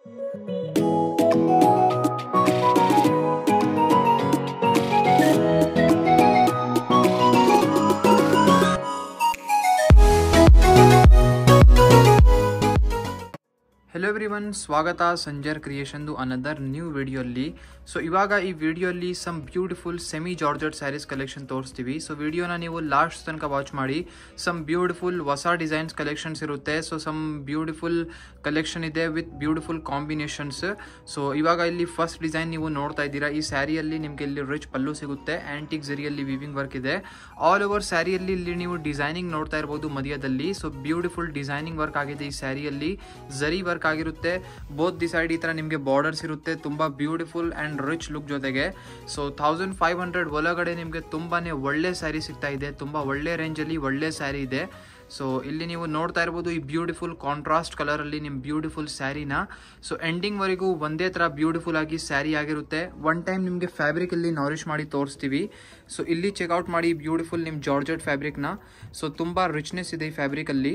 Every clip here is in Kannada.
ಹೆಲೋ ಎವ್ರಿ ಒನ್ ಸ್ವಾಗತ ಸಂಜರ್ ಕ್ರಿಯೇಷನ್ದು ಅನದರ್ ನ್ಯೂ ವಿಡಿಯೋಲ್ಲಿ ಸೊ ಇವಾಗ ಈ ವಿಡಿಯೋಲಿ some beautiful semi georgette sarees collection ತೋರಿಸ್ತೀವಿ ಸೊ ವಿಡಿಯೋನ ನೀವು ಲಾಸ್ಟ್ ತನಕ ವಾಚ್ ಮಾಡಿ ಸಮ್ ಬ್ಯೂಟಿಫುಲ್ ಹೊಸ ಡಿಸೈನ್ಸ್ ಕಲೆಕ್ಷನ್ಸ್ ಇರುತ್ತೆ ಸೊ ಸಮ್ ಬ್ಯೂಟಿಫುಲ್ ಕಲೆಕ್ಷನ್ ಇದೆ ವಿತ್ ಬ್ಯೂಟಿಫುಲ್ ಕಾಂಬಿನೇಷನ್ಸ್ ಸೊ ಇವಾಗ ಇಲ್ಲಿ ಫಸ್ಟ್ ಡಿಸೈನ್ ನೀವು ನೋಡ್ತಾ ಇದ್ದೀರಾ ಈ ಸ್ಯಾರಿಯಲ್ಲಿ ನಿಮಗೆ ಇಲ್ಲಿ ರಿಚ್ ಪಲ್ಲು ಸಿಗುತ್ತೆ ಆ್ಯಂಟಿಕ್ ಜರಿಯಲ್ಲಿ ವಿವಿಂಗ್ ವರ್ಕ್ ಇದೆ ಆಲ್ ಓವರ್ ಸ್ಯಾರಿಯಲ್ಲಿ ಇಲ್ಲಿ ನೀವು ಡಿಸೈನಿಂಗ್ ನೋಡ್ತಾ ಇರ್ಬೋದು ಮಧ್ಯದಲ್ಲಿ ಸೊ ಬ್ಯೂಟಿಫುಲ್ ಡಿಸೈನಿಂಗ್ ವರ್ಕ್ ಆಗಿದೆ ಈ ಸ್ಯಾರಿಯಲ್ಲಿ ಜರಿ ವರ್ಕ್ ಆಗಿರುತ್ತೆ ಬೋತ್ ದಿ ಸೈಡ್ ಈ ಥರ ನಿಮಗೆ ಬಾರ್ಡರ್ಸ್ ಇರುತ್ತೆ ತುಂಬ ಬ್ಯೂಟಿಫುಲ್ ಆ್ಯಂಡ್ ರಿಚ್ ಲುಕ್ ಜೊತೆಗೆ ಸೊ ಥೌಸಂಡ್ ಫೈವ್ ಹಂಡ್ರೆಡ್ ಒಳಗಡೆ ನಿಮಗೆ ತುಂಬಾ ಒಳ್ಳೆ ಸ್ಯಾರಿ ಸಿಗ್ತಾ ಇದೆ ತುಂಬ ಒಳ್ಳೆ ರೇಂಜಲ್ಲಿ ಒಳ್ಳೆ ಸ್ಯಾರಿ ಇದೆ ಸೊ ಇಲ್ಲಿ ನೀವು ನೋಡ್ತಾ ಇರ್ಬೋದು ಈ ಬ್ಯೂಟಿಫುಲ್ ಕಾಂಟ್ರಾಸ್ಟ್ ಕಲರಲ್ಲಿ ನಿಮ್ಮ ಬ್ಯೂಟಿಫುಲ್ ಸ್ಯಾರಿನ ಸೊ ಎಂಡಿಂಗ್ವರೆಗೂ ಒಂದೇ ಥರ ಬ್ಯೂಟಿಫುಲ್ ಆಗಿ ಸ್ಯಾರಿ ಆಗಿರುತ್ತೆ ಒನ್ ಟೈಮ್ ನಿಮಗೆ ಫ್ಯಾಬ್ರಿಕ್ ಇಲ್ಲಿ ನಾರಿಶ್ ಮಾಡಿ ತೋರಿಸ್ತೀವಿ ಸೊ ಇಲ್ಲಿ ಚೆಕ್ಔಟ್ ಮಾಡಿ ಬ್ಯೂಟಿಫುಲ್ ನಿಮ್ಮ ಜಾರ್ಜೆಟ್ ಫ್ಯಾಬ್ರಿಕ್ನ ಸೊ ತುಂಬ ರಿಚ್ನೆಸ್ ಇದೆ ಈ ಫ್ಯಾಬ್ರಿಕಲ್ಲಿ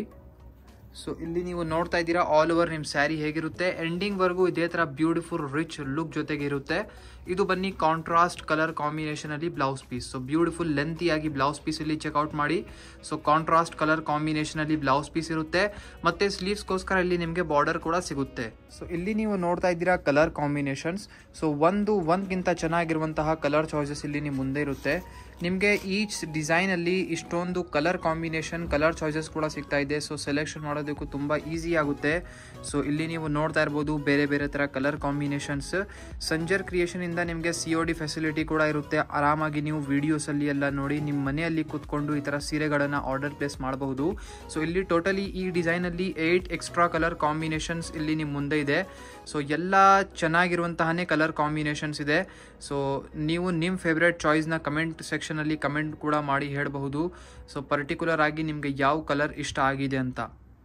ಸೊ ಇಲ್ಲಿ ನೀವು ನೋಡ್ತಾ ಇದ್ದೀರಾ ಆಲ್ ಓವರ್ ನಿಮ್ಮ ಸ್ಯಾರಿ ಹೇಗಿರುತ್ತೆ ಎಂಡಿಂಗ್ವರೆಗೂ ಇದೇ ಥರ ಬ್ಯೂಟಿಫುಲ್ ರಿಚ್ ಲುಕ್ ಜೊತೆಗೆ ಇರುತ್ತೆ ಇದು ಬನ್ನಿ ಕಾಂಟ್ರಾಸ್ಟ್ ಕಲರ್ ಕಾಂಬಿನೇಷನಲ್ಲಿ ಬ್ಲೌಸ್ ಪೀಸ್ ಸೊ ಬ್ಯೂಟಿಫುಲ್ ಲೆಂತಿಯಾಗಿ ಬ್ಲೌಸ್ ಪೀಸ್ ಇಲ್ಲಿ ಚೆಕ್ಔಟ್ ಮಾಡಿ ಸೊ ಕಾಂಟ್ರಾಸ್ಟ್ ಕಲರ್ ಕಾಂಬಿನೇಷನಲ್ಲಿ ಬ್ಲೌಸ್ ಪೀಸ್ ಇರುತ್ತೆ ಮತ್ತು ಸ್ಲೀವ್ಸ್ಗೋಸ್ಕರ ಇಲ್ಲಿ ನಿಮಗೆ ಬಾರ್ಡರ್ ಕೂಡ ಸಿಗುತ್ತೆ ಸೊ ಇಲ್ಲಿ ನೀವು ನೋಡ್ತಾ ಇದ್ದೀರಾ ಕಲರ್ ಕಾಂಬಿನೇಷನ್ಸ್ ಸೊ ಒಂದು ಒಂದ್ಗಿಂತ ಚೆನ್ನಾಗಿರುವಂತಹ ಕಲರ್ ಚಾಯ್ಸಸ್ ಇಲ್ಲಿ ನಿಮ್ಮ ಮುಂದೆ ಇರುತ್ತೆ ನಿಮಗೆ ಈಚ್ ಡಿಸೈನಲ್ಲಿ ಇಷ್ಟೊಂದು ಕಲರ್ ಕಾಂಬಿನೇಷನ್ ಕಲರ್ ಚಾಯ್ಸಸ್ ಕೂಡ ಸಿಗ್ತಾ ಇದೆ ಸೊ ಸೆಲೆಕ್ಷನ್ ಮಾಡೋದಕ್ಕೂ ತುಂಬ ಈಸಿ ಆಗುತ್ತೆ ಸೊ ಇಲ್ಲಿ ನೀವು ನೋಡ್ತಾ ಇರ್ಬೋದು ಬೇರೆ ಬೇರೆ ಥರ ಕಲರ್ ಕಾಂಬಿನೇಷನ್ಸ್ ಸಂಜರ್ ಕ್ರಿಯೇಷನಿಂದ ನಿಮಗೆ ಸಿ ಒ ಡಿ ಫೆಸಿಲಿಟಿ ಕೂಡ ಇರುತ್ತೆ ಆರಾಮಾಗಿ ನೀವು ವೀಡಿಯೋಸಲ್ಲಿ ಎಲ್ಲ ನೋಡಿ ನಿಮ್ಮ ಮನೆಯಲ್ಲಿ ಕೂತ್ಕೊಂಡು ಈ ಥರ ಸೀರೆಗಳನ್ನು ಆರ್ಡರ್ ಪ್ಲೇಸ್ ಮಾಡಬಹುದು ಸೊ ಇಲ್ಲಿ ಟೋಟಲಿ ಈ ಡಿಸೈನಲ್ಲಿ ಏಯ್ಟ್ ಎಕ್ಸ್ಟ್ರಾ ಕಲರ್ ಕಾಂಬಿನೇಷನ್ಸ್ ಇಲ್ಲಿ ನಿಮ್ಮ ಮುಂದೆ ಇದೆ ಸೊ ಎಲ್ಲ ಚೆನ್ನಾಗಿರುವಂತಹನೇ ಕಲರ್ ಕಾಂಬಿನೇಷನ್ಸ್ ಇದೆ ಸೊ ನೀವು ನಿಮ್ಮ ಫೇವ್ರೆಟ್ ಚಾಯ್ಸ್ನ ಕಮೆಂಟ್ ಸೆಕ್ಷನಲ್ಲಿ ಕಮೆಂಟ್ ಕೂಡ ಮಾಡಿ ಹೇಳಬಹುದು ಸೊ ಪರ್ಟಿಕ್ಯುಲರ್ ಆಗಿ ನಿಮಗೆ ಯಾವ ಕಲರ್ ಇಷ್ಟ ಆಗಿದೆ ಅಂತ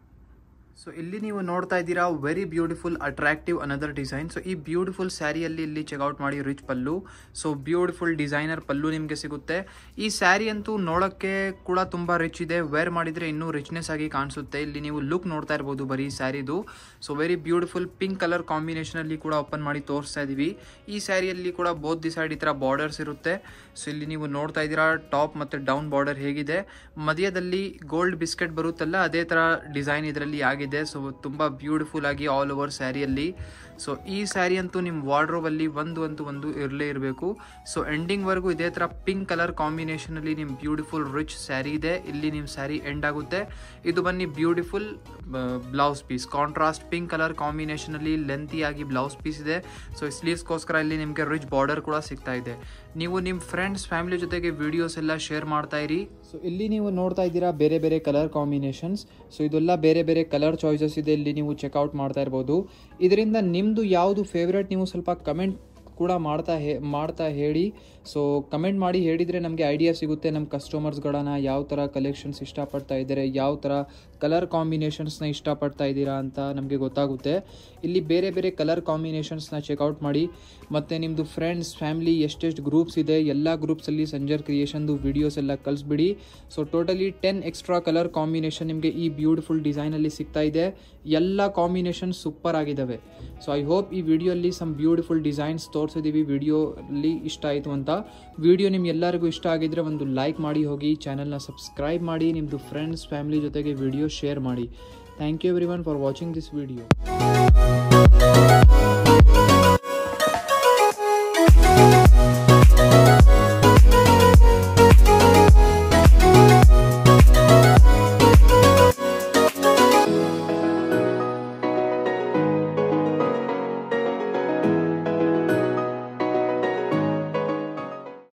ಸೊ ಇಲ್ಲಿ ನೀವು ನೋಡ್ತಾ ಇದ್ದೀರಾ very beautiful attractive another design so ಈ ಬ್ಯೂಟಿಫುಲ್ ಸ್ಯಾರಿಯಲ್ಲಿ ಇಲ್ಲಿ ಚೆಕ್ಔಟ್ ಮಾಡಿ rich pallu so beautiful designer pallu ನಿಮಗೆ ಸಿಗುತ್ತೆ ಈ ಸ್ಯಾರಿ ಅಂತೂ ನೋಡೋಕ್ಕೆ ಕೂಡ ತುಂಬ ರಿಚ್ ಇದೆ ವೇರ್ ಮಾಡಿದರೆ ಇನ್ನೂ ರಿಚ್ನೆಸ್ ಆಗಿ ಕಾಣಿಸುತ್ತೆ ಇಲ್ಲಿ ನೀವು ಲುಕ್ ನೋಡ್ತಾ ಇರ್ಬೋದು ಬರೀ ಸ್ಯಾರಿದು so very beautiful pink colour ಕಾಂಬಿನೇಷನಲ್ಲಿ ಕೂಡ ಓಪನ್ ಮಾಡಿ ತೋರಿಸ್ತಾ ಇದ್ದೀವಿ ಈ ಸ್ಯಾರಿಯಲ್ಲಿ ಕೂಡ ಬೋತ್ ದಿ ಸೈಡ್ ಈ ಥರ ಬಾರ್ಡರ್ಸ್ ಇರುತ್ತೆ ಸೊ ಇಲ್ಲಿ ನೀವು ನೋಡ್ತಾ ಇದ್ದೀರಾ ಟಾಪ್ ಮತ್ತು ಡೌನ್ ಬಾರ್ಡರ್ ಹೇಗಿದೆ ಮಧ್ಯದಲ್ಲಿ ಗೋಲ್ಡ್ ಬಿಸ್ಕೆಟ್ ಬರುತ್ತಲ್ಲ ಅದೇ ಥರ ಡಿಸೈನ್ ಇದರಲ್ಲಿ ಆಗಿದೆ ಸೊ ತುಂಬ ಬ್ಯೂಟಿಫುಲ್ ಆಗಿ ಆಲ್ ಓವರ್ ಸ್ಯಾರಿಯಲ್ಲಿ ಸೊ ಈ ಸ್ಯಾರಿ ಅಂತೂ ನಿಮ್ಮ ವಾರ್ಡ್ರೋಬಲ್ಲಿ ಒಂದು ಅಂತೂ ಒಂದು ಇರಲೇ ಇರಬೇಕು ಸೊ ಎಂಡಿಂಗ್ವರೆಗೂ ಇದೇ ಥರ ಪಿಂಕ್ ಕಲರ್ ಕಾಂಬಿನೇಷನಲ್ಲಿ ನಿಮ್ಮ ಬ್ಯೂಟಿಫುಲ್ ರಿಚ್ ಸ್ಯಾರಿ ಇದೆ ಇಲ್ಲಿ ನಿಮ್ಮ ಸ್ಯಾರಿ ಎಂಡ್ ಆಗುತ್ತೆ ಇದು ಬನ್ನಿ beautiful blouse piece contrast pink colour ಕಾಂಬಿನೇಷನಲ್ಲಿ ಲೆಂತಿಯಾಗಿ ಬ್ಲೌಸ್ ಪೀಸ್ ಇದೆ ಸೊ ಸ್ಲೀವ್ಸ್ಗೋಸ್ಕರ ಇಲ್ಲಿ ನಿಮಗೆ ರಿಚ್ ಬಾರ್ಡರ್ ಕೂಡ ಸಿಗ್ತಾ ಇದೆ ನೀವು ನಿಮ್ಮ ಫ್ರೆಂಡ್ಸ್ ಫ್ಯಾಮಿಲಿ ಜೊತೆಗೆ ವಿಡಿಯೋಸ್ ಎಲ್ಲ ಶೇರ್ ಮಾಡ್ತಾ ಇರಿ ಸೊ ಇಲ್ಲಿ ನೀವು ನೋಡ್ತಾ ಇದ್ದೀರಾ ಬೇರೆ ಬೇರೆ ಕಲರ್ ಕಾಂಬಿನೇಷನ್ಸ್ ಸೊ ಇದೆಲ್ಲ ಬೇರೆ ಬೇರೆ ಕಲರ್ ಚಾಯ್ಸಸ್ ಇದೆ ಇಲ್ಲಿ ನೀವು ಚೆಕ್ಔಟ್ ಮಾಡ್ತಾ ಇರ್ಬೋದು ಇದರಿಂದ ನಿಮ್ಮದು ಯಾವುದು ಫೇವ್ರೇಟ್ ನೀವು ಸ್ವಲ್ಪ ಕಮೆಂಟ್ ಕೂಡ ಮಾಡ್ತಾ ಹೇ ಮಾಡ್ತಾ ಹೇಳಿ ಸೊ ಕಮೆಂಟ್ ಮಾಡಿ ಹೇಳಿದರೆ ನಮಗೆ ಐಡಿಯಾ ಸಿಗುತ್ತೆ ನಮ್ಮ ಕಸ್ಟಮರ್ಸ್ಗಳನ್ನ ಯಾವ ಥರ ಕಲೆಕ್ಷನ್ಸ್ ಇಷ್ಟಪಡ್ತಾ ಇದ್ದಾರೆ ಯಾವ ಥರ ಕಲರ್ ಕಾಂಬಿನೇಷನ್ಸ್ನ ಇಷ್ಟಪಡ್ತಾ ಇದ್ದೀರಾ ಅಂತ ನಮಗೆ ಗೊತ್ತಾಗುತ್ತೆ ಇಲ್ಲಿ ಬೇರೆ ಬೇರೆ ಕಲರ್ ಕಾಂಬಿನೇಷನ್ಸ್ನ ಚೆಕ್ಔಟ್ ಮಾಡಿ ಮತ್ತು ನಿಮ್ಮದು ಫ್ರೆಂಡ್ಸ್ ಫ್ಯಾಮಿಲಿ ಎಷ್ಟೆಷ್ಟು ಗ್ರೂಪ್ಸ್ ಇದೆ ಎಲ್ಲ ಗ್ರೂಪ್ಸಲ್ಲಿ ಸಂಜರ್ ಕ್ರಿಯೇಷನ್ದು ವೀಡಿಯೋಸ್ ಎಲ್ಲ ಕಳಿಸ್ಬಿಡಿ so totally ten extra colour combination ನಿಮಗೆ ಈ ಬ್ಯೂಟಿಫುಲ್ ಡಿಸೈನಲ್ಲಿ ಸಿಗ್ತಾ ಇದೆ ಎಲ್ಲ ಕಾಂಬಿನೇಷನ್ ಸೂಪರ್ ಆಗಿದ್ದಾವೆ ಸೊ ಐ ಹೋಪ್ ಈ ವಿಡಿಯೋಲ್ಲಿ ಸಮ್ ಬ್ಯೂಟಿಫುಲ್ ಡಿಸೈನ್ಸ್ ತೋರಿಸಿದ್ದೀವಿ ವಿಡಿಯೋಲಿ ಇಷ್ಟ ಆಯಿತು ಅಂತ ವಿಡಿಯೋ ನಿಮ್ಗೆಲ್ಲರಿಗೂ ಇಷ್ಟ ಆಗಿದ್ರೆ ಒಂದು ಲೈಕ್ ಮಾಡಿ ಹೋಗಿ ಚಾನಲ್ನ ಸಬ್ಸ್ಕ್ರೈಬ್ ಮಾಡಿ ನಿಮ್ಮದು ಫ್ರೆಂಡ್ಸ್ ಫ್ಯಾಮಿಲಿ ಜೊತೆಗೆ ವಿಡಿಯೋ ಶೇರ್ ಮಾಡಿ thank you everyone for watching this video